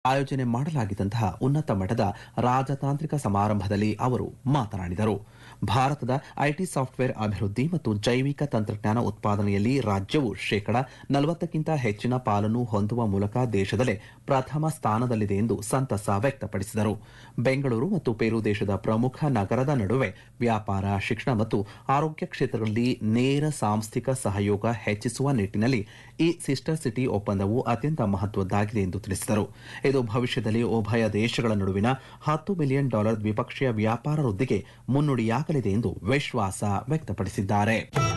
ಆಯೋಜನೆ ಮಾಡಲಾಗಿದ್ದಂತಹ ಉನ್ನತ ಮಟ್ಟದ ರಾಜತಾಂತ್ರಿಕ ಸಮಾರಂಭದಲ್ಲಿ ಅವರು ಮಾತನಾಡಿದರು ಭಾರತದ ಐಟಿ ಸಾಫ್ಟ್ವೇರ್ ಅಭಿವೃದ್ಧಿ ಮತ್ತು ಜೈವಿಕ ತಂತ್ರಜ್ಞಾನ ಉತ್ಪಾದನೆಯಲ್ಲಿ ರಾಜ್ಯವು ಶೇಕಡ ನಲವತ್ತಕ್ಕಿಂತ ಹೆಚ್ಚಿನ ಪಾಲನ್ನು ಹೊಂದುವ ಮೂಲಕ ದೇಶದಲ್ಲೇ ಪ್ರಥಮ ಸ್ಥಾನದಲ್ಲಿದೆ ಎಂದು ಸಂತಸ ವ್ಯಕ್ತಪಡಿಸಿದರು ಬೆಂಗಳೂರು ಮತ್ತು ಪೇರು ದೇಶದ ಪ್ರಮುಖ ನಗರದ ನಡುವೆ ವ್ಯಾಪಾರ ಶಿಕ್ಷಣ ಮತ್ತು ಆರೋಗ್ಯ ಕ್ಷೇತ್ರಗಳಲ್ಲಿ ನೇರ ಸಾಂಸ್ಥಿಕ ಸಹಯೋಗ ಹೆಚ್ಚಿಸುವ ನಿಟ್ಟಿನಲ್ಲಿ ಈ ಸಿಸ್ಟರ್ ಸಿಟಿ ಒಪ್ಪಂದವು ಅತ್ಯಂತ ಮಹತ್ವದ್ದಾಗಿದೆ ಎಂದು ತಿಳಿಸಿದರು ಇದು ಭವಿಷ್ಯದಲ್ಲಿ ಉಭಯ ದೇಶಗಳ ನಡುವಿನ ಹತ್ತು ಬಿಲಿಯನ್ ಡಾಲರ್ ದ್ವಿಪಕ್ಷೀಯ ವ್ಯಾಪಾರ ವೃದ್ಧಿಗೆ ಮುನ್ನುಡಿಯಾಗಲಿದೆ ಎಂದು ವಿಶ್ವಾಸ ವ್ಯಕ್ತಪಡಿಸಿದ್ದಾರೆ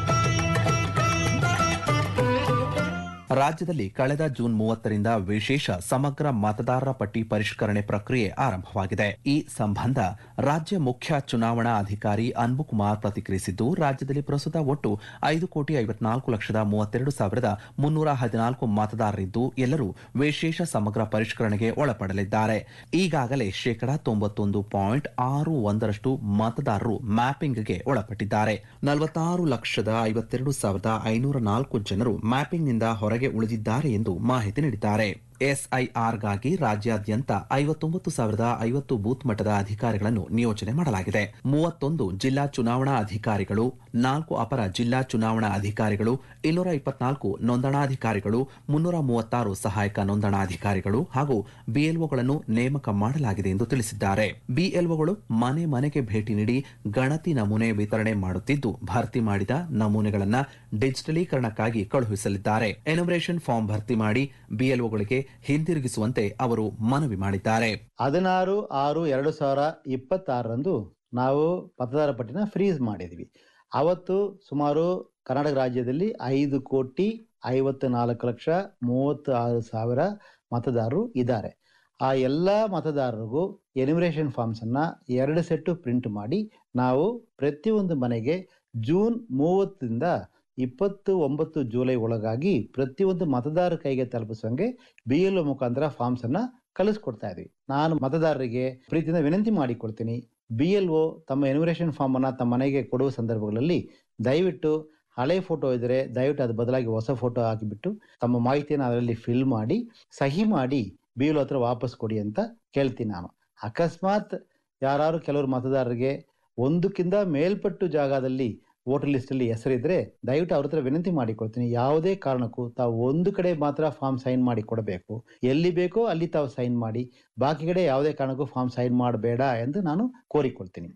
ರಾಜ್ಯದಲ್ಲಿ ಕಳೆದ ಜೂನ್ ಮೂವತ್ತರಿಂದ ವಿಶೇಷ ಸಮಗ್ರ ಮತದಾರರ ಪಟ್ಟಿ ಪರಿಷ್ಕರಣೆ ಪ್ರಕ್ರಿಯೆ ಆರಂಭವಾಗಿದೆ ಈ ಸಂಬಂಧ ರಾಜ್ಯ ಮುಖ್ಯ ಚುನಾವಣಾ ಅಧಿಕಾರಿ ಅನ್ಬುಕುಮಾರ್ ಪ್ರತಿಕ್ರಿಯಿಸಿದ್ದು ರಾಜ್ಯದಲ್ಲಿ ಪ್ರಸ್ತುತ ಒಟ್ಟು ಐದು ಕೋಟಿ ಐವತ್ನಾಲ್ಕು ಲಕ್ಷದ ಮೂವತ್ತೆರಡು ಸಾವಿರದ ಮುನ್ನೂರ ಹದಿನಾಲ್ಕು ಮತದಾರರಿದ್ದು ಎಲ್ಲರೂ ವಿಶೇಷ ಸಮಗ್ರ ಪರಿಷ್ಕರಣೆಗೆ ಒಳಪಡಲಿದ್ದಾರೆ ಈಗಾಗಲೇ ಶೇಕಡಾ ತೊಂಬತ್ತೊಂದು ಪಾಯಿಂಟ್ ಆರು ಒಂದರಷ್ಟು ಮತದಾರರು ಮ್ಯಾಪಿಂಗ್ಗೆ ಒಳಪಟ್ಟಿದ್ದಾರೆ ನಲವತ್ತಾರು ಲಕ್ಷದ ಐವತ್ತೆರಡು ಸಾವಿರದ ಐನೂರ ನಾಲ್ಕು ಜನರು ಮ್ಯಾಪಿಂಗ್ನಿಂದ ಹೊರಗೆ ಉಳಿದಿದ್ದಾರೆ ಎಂದು ಮಾಹಿತಿ ನೀಡಿದ್ದಾರೆ ಎಸ್ಐಆರ್ಗಾಗಿ ರಾಜ್ಯಾದ್ಯಂತ ಐವತ್ತೊಂಬತ್ತು ಸಾವಿರದ ಐವತ್ತು ಬೂತ್ ಮಟ್ಟದ ಅಧಿಕಾರಿಗಳನ್ನು ನಿಯೋಜನೆ ಮಾಡಲಾಗಿದೆ ಮೂವತ್ತೊಂದು ಜಿಲ್ಲಾ ಚುನಾವಣಾ ಅಧಿಕಾರಿಗಳು ನಾಲ್ಕು ಅಪರ ಜಿಲ್ಲಾ ಚುನಾವಣಾ ಅಧಿಕಾರಿಗಳು ಇನ್ನೂರ ಇಪ್ಪತ್ನಾಲ್ಕು ನೋಂದಣಾಧಿಕಾರಿಗಳು ಮುನ್ನೂರ ಮೂವತ್ತಾರು ಸಹಾಯಕ ನೋಂದಣಾಧಿಕಾರಿಗಳು ಹಾಗೂ ಬಿಎಲ್ಒಗಳನ್ನು ನೇಮಕ ಮಾಡಲಾಗಿದೆ ಎಂದು ತಿಳಿಸಿದ್ದಾರೆ ಬಿಎಲ್ಒಗಳು ಮನೆ ಮನೆಗೆ ಭೇಟಿ ನೀಡಿ ಗಣತಿ ನಮೂನೆ ವಿತರಣೆ ಮಾಡುತ್ತಿದ್ದು ಭರ್ತಿ ಮಾಡಿದ ನಮೂನೆಗಳನ್ನು ಡಿಜಿಟಲೀಕರಣಕ್ಕಾಗಿ ಕಳುಹಿಸಲಿದ್ದಾರೆ ಎನುಮರೇಷನ್ ಫಾರ್ಮ್ ಭರ್ತಿ ಮಾಡಿ ಬಿಎಲ್ಒಗಳಿಗೆ ಹಿಂದಿರುಗಿಸುವಂತೆ ಅವರು ಮನವಿ ಮಾಡಿದ್ದಾರೆ ಹದಿನಾರು ಆರು ಎರಡು ಸಾವಿರ ಇಪ್ಪತ್ತಾರರಂದು ನಾವು ಮತದಾರ ಪಟ್ಟಿನ ಫ್ರೀಸ್ ಮಾಡಿದ್ವಿ ಅವತ್ತು ಸುಮಾರು ಕರ್ನಾಟಕ ರಾಜ್ಯದಲ್ಲಿ ಐದು ಕೋಟಿ ಐವತ್ತು ನಾಲ್ಕು ಲಕ್ಷ ಮೂವತ್ತು ಆರು ಸಾವಿರ ಮತದಾರರು ಇದ್ದಾರೆ ಆ ಎಲ್ಲ ಮತದಾರರಿಗೂ ಎನಿಮರೇಷನ್ ಫಾರ್ಮ್ಸನ್ನು ಎರಡು ಸೆಟ್ಟು ಪ್ರಿಂಟ್ ಮಾಡಿ ನಾವು ಪ್ರತಿಯೊಂದು ಮನೆಗೆ ಜೂನ್ ಮೂವತ್ತರಿಂದ ಇಪ್ಪತ್ತು ಒಂಬತ್ತು ಜುಲೈ ಒಳಗಾಗಿ ಪ್ರತಿಯೊಂದು ಮತದಾರರ ಕೈಗೆ ತಲುಪಿಸೋಂಗೆ ಬಿ ಎಲ್ ಒ ಮುಖಾಂತರ ಫಾರ್ಮ್ಸ್ ಅನ್ನ ಕಳಿಸ್ಕೊಡ್ತಾ ಇದ್ವಿ ನಾನು ಮತದಾರರಿಗೆ ಪ್ರೀತಿಯಿಂದ ವಿನಂತಿ ಮಾಡಿಕೊಡ್ತೀನಿ ಬಿ ಎಲ್ ಒ ತಮ್ಮ ಎನ್ಯುಮರೇಷನ್ ಫಾರ್ಮ್ ಅನ್ನ ತಮ್ಮ ಮನೆಗೆ ಕೊಡುವ ಸಂದರ್ಭಗಳಲ್ಲಿ ದಯವಿಟ್ಟು ಹಳೆ ಫೋಟೋ ಇದ್ರೆ ದಯವಿಟ್ಟು ಅದು ಬದಲಾಗಿ ಹೊಸ ಫೋಟೋ ಹಾಕಿಬಿಟ್ಟು ತಮ್ಮ ಮಾಹಿತಿಯನ್ನು ಅದರಲ್ಲಿ ಫಿಲ್ ಮಾಡಿ ಸಹಿ ಮಾಡಿ ಬಿ ಎಲ್ ಒ ಹತ್ರ ವಾಪಸ್ ಕೊಡಿ ಅಂತ ಕೇಳ್ತೀನಿ ನಾನು ಅಕಸ್ಮಾತ್ ಯಾರು ಕೆಲವರು ಮತದಾರರಿಗೆ ಒಂದಕ್ಕಿಂತ ಮೇಲ್ಪಟ್ಟು ಜಾಗದಲ್ಲಿ ವೋಟರ್ ಲಿಸ್ಟ್ ಅಲ್ಲಿ ಹೆಸರಿದ್ರೆ ದಯವಿಟ್ಟು ಅವ್ರ ಹತ್ರ ವಿನಂತಿ ಮಾಡಿಕೊಡ್ತೀನಿ ಯಾವುದೇ ಕಾರಣಕ್ಕೂ ತಾವು ಒಂದು ಕಡೆ ಮಾತ್ರ ಫಾರ್ಮ್ ಸೈನ್ ಮಾಡಿ ಕೊಡಬೇಕು ಎಲ್ಲಿ ಬೇಕೋ ಅಲ್ಲಿ ತಾವು ಸೈನ್ ಮಾಡಿ ಬಾಕಿ ಕಡೆ ಯಾವುದೇ ಕಾರಣಕ್ಕೂ ಫಾರ್ಮ್ ಸೈನ್ ಮಾಡಬೇಡ ಎಂದು ನಾನು ಕೋರಿಕೊಳ್ತೀನಿ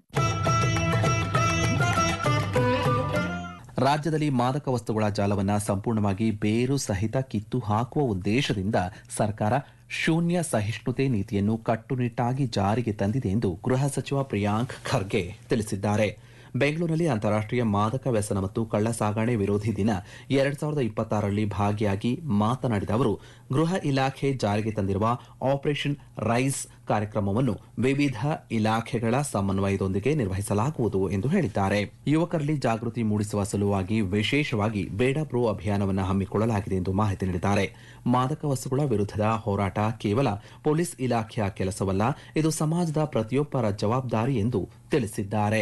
ರಾಜ್ಯದಲ್ಲಿ ಮಾದಕ ವಸ್ತುಗಳ ಜಾಲವನ್ನು ಸಂಪೂರ್ಣವಾಗಿ ಬೇರು ಸಹಿತ ಕಿತ್ತು ಹಾಕುವ ಉದ್ದೇಶದಿಂದ ಸರ್ಕಾರ ಶೂನ್ಯ ಸಹಿಷ್ಣುತೆ ನೀತಿಯನ್ನು ಕಟ್ಟುನಿಟ್ಟಾಗಿ ಜಾರಿಗೆ ತಂದಿದೆ ಎಂದು ಗೃಹ ಸಚಿವ ಪ್ರಿಯಾಂಕ್ ಖರ್ಗೆ ತಿಳಿಸಿದ್ದಾರೆ ಬೆಂಗಳೂರಿನಲ್ಲಿ ಅಂತಾರಾಷ್ಟ್ರೀಯ ಮಾದಕ ವ್ಯಸನ ಮತ್ತು ಕಳ್ಳ ಸಾಗಣೆ ವಿರೋಧಿ ದಿನ ಎರಡ್ ಸಾವಿರದ ಇಪ್ಪತ್ತಾರರಲ್ಲಿ ಭಾಗಿಯಾಗಿ ಮಾತನಾಡಿದ ಅವರು ಗೃಹ ಇಲಾಖೆ ಜಾರಿಗೆ ತಂದಿರುವ ಆಪರೇಷನ್ ರೈಸ್ ಕಾರ್ಯಕ್ರಮವನ್ನು ವಿವಿಧ ಇಲಾಖೆಗಳ ಸಮನ್ವಯದೊಂದಿಗೆ ನಿರ್ವಹಿಸಲಾಗುವುದು ಎಂದು ಹೇಳಿದ್ದಾರೆ ಯುವಕರಲ್ಲಿ ಜಾಗೃತಿ ಮೂಡಿಸುವ ಸಲುವಾಗಿ ವಿಶೇಷವಾಗಿ ಬೇಡ ಬ್ರೋ ಅಭಿಯಾನವನ್ನು ಹಮ್ಮಿಕೊಳ್ಳಲಾಗಿದೆ ಎಂದು ಮಾಹಿತಿ ನೀಡಿದ್ದಾರೆ ಮಾದಕ ವಸ್ತುಗಳ ವಿರುದ್ಧದ ಹೋರಾಟ ಕೇವಲ ಪೊಲೀಸ್ ಇಲಾಖೆಯ ಕೆಲಸವಲ್ಲ ಇದು ಸಮಾಜದ ಪ್ರತಿಯೊಬ್ಬರ ಜವಾಬ್ದಾರಿ ಎಂದು ತಿಳಿಸಿದ್ದಾರೆ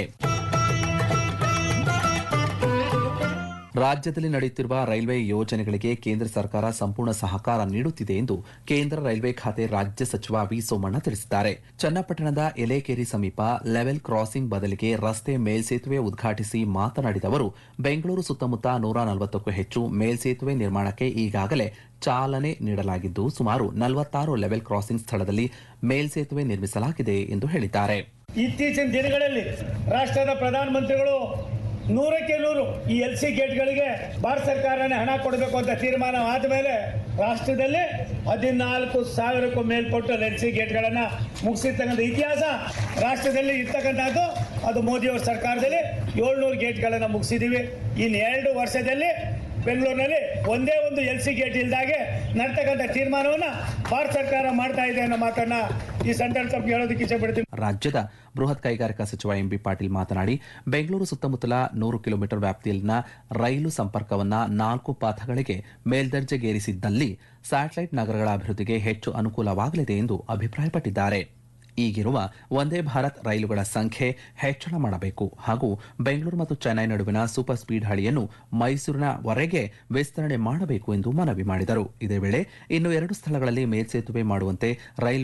ರಾಜ್ಯದಲ್ಲಿ ನಡೆಯುತ್ತಿರುವ ರೈಲ್ವೆ ಯೋಜನೆಗಳಿಗೆ ಕೇಂದ್ರ ಸರ್ಕಾರ ಸಂಪೂರ್ಣ ಸಹಕಾರ ನೀಡುತ್ತಿದೆ ಎಂದು ಕೇಂದ್ರ ರೈಲ್ವೆ ಖಾತೆ ರಾಜ್ಯ ಸಚಿವ ವಿ ಸೋಮಣ್ಣ ತಿಳಿಸಿದ್ದಾರೆ ಚನ್ನಪಟ್ಟಣದ ಎಲೆಕೇರಿ ಸಮೀಪ ಲೆವೆಲ್ ಕ್ರಾಸಿಂಗ್ ಬದಲಿಗೆ ರಸ್ತೆ ಮೇಲ್ಸೇತುವೆ ಉದ್ಘಾಟಿಸಿ ಮಾತನಾಡಿದ ಅವರು ಬೆಂಗಳೂರು ಸುತ್ತಮುತ್ತ ನೂರ ನಲವತ್ತಕ್ಕೂ ಹೆಚ್ಚು ಮೇಲ್ಸೇತುವೆ ನಿರ್ಮಾಣಕ್ಕೆ ಈಗಾಗಲೇ ಚಾಲನೆ ನೀಡಲಾಗಿದ್ದು ಸುಮಾರು ನಲವತ್ತಾರು ಲೆವೆಲ್ ಕ್ರಾಸಿಂಗ್ ಸ್ಥಳದಲ್ಲಿ ಮೇಲ್ಸೇತುವೆ ನಿರ್ಮಿಸಲಾಗಿದೆ ಎಂದು ಹೇಳಿದ್ದಾರೆ ಇತ್ತೀಚಿನ ದಿನಗಳಲ್ಲಿ ರಾಷ್ಟ್ರದ ಪ್ರಧಾನಮಂತ್ರಿಗಳು ನೂರಕ್ಕೆ ನೂರು ಈ ಎಲ್ ಸಿ ಗೇಟ್ಗಳಿಗೆ ಭಾರತ ಸರ್ಕಾರನೇ ಹಣ ಕೊಡಬೇಕು ಅಂತ ತೀರ್ಮಾನ ಆದಮೇಲೆ ರಾಷ್ಟ್ರದಲ್ಲಿ ಹದಿನಾಲ್ಕು ಸಾವಿರಕ್ಕೂ ಮೇಲ್ಪಟ್ಟು ಎಲ್ ಸಿ ಗೇಟ್ಗಳನ್ನು ಮುಗಿಸಿರ್ತಕ್ಕಂಥ ಇತಿಹಾಸ ರಾಷ್ಟ್ರದಲ್ಲಿ ಇರ್ತಕ್ಕಂಥದ್ದು ಅದು ಮೋದಿಯವರ ಸರ್ಕಾರದಲ್ಲಿ ಏಳ್ನೂರು ಗೇಟ್ಗಳನ್ನು ಮುಗಿಸಿದ್ದೀವಿ ಇನ್ನು ಎರಡು ವರ್ಷದಲ್ಲಿ ಬೆಂಗಳೂರಿನಲ್ಲಿ ಒಂದೇ ಒಂದು ಎಲ್ ಸಿ ಗೇಟ್ ಇಲ್ದಾಗೆ ನಡ್ತಕ್ಕಂಥ ತೀರ್ಮಾನವನ್ನು ಭಾರತ ಸರ್ಕಾರ ಮಾಡ್ತಾ ಇದೆ ಅನ್ನೋ ಮಾತನ್ನ ಈ ಸಂದರ್ಭ ತಮಗೆ ಹೇಳೋದಕ್ಕೆ ಇಷ್ಟಪಡ್ತೀನಿ ರಾಜ್ಯದ ಬೃಹತ್ ಕೈಗಾರಿಕಾ ಸಚಿವ ಎಂಬಿ ಪಾಟೀಲ್ ಮಾತನಾಡಿ ಬೆಂಗಳೂರು ಸುತ್ತಮುತ್ತಲ ನೂರು ಕಿಲೋಮೀಟರ್ ವ್ಯಾಪ್ತಿಯಲ್ಲಿನ ರೈಲು ಸಂಪರ್ಕವನ್ನ ನಾಲ್ಕು ಪಥಗಳಿಗೆ ಮೇಲ್ದರ್ಜೆಗೇರಿಸಿದ್ದಲ್ಲಿ ಸ್ಯಾಟಲೈಟ್ ನಗರಗಳ ಅಭಿವೃದ್ಧಿಗೆ ಹೆಚ್ಚು ಅನುಕೂಲವಾಗಲಿದೆ ಎಂದು ಅಭಿಪ್ರಾಯಪಟ್ಟಿದ್ದಾರೆ ಈಗಿರುವ ಒಂದೇ ಭಾರತ್ ರೈಲುಗಳ ಸಂಖ್ಯೆ ಹೆಚ್ಚಳ ಮಾಡಬೇಕು ಹಾಗೂ ಬೆಂಗಳೂರು ಮತ್ತು ಚೆನ್ನೈ ನಡುವಿನ ಸೂಪರ್ ಸ್ಪೀಡ್ ಹಳಿಯನ್ನು ಮೈಸೂರಿನವರೆಗೆ ವಿಸ್ತರಣೆ ಮಾಡಬೇಕು ಎಂದು ಮನವಿ ಮಾಡಿದರು ಇದೇ ವೇಳೆ ಇನ್ನು ಎರಡು ಸ್ಥಳಗಳಲ್ಲಿ ಮೇಲ್ಸೇತುವೆ ಮಾಡುವಂತೆ ರೈಲ್ವೆ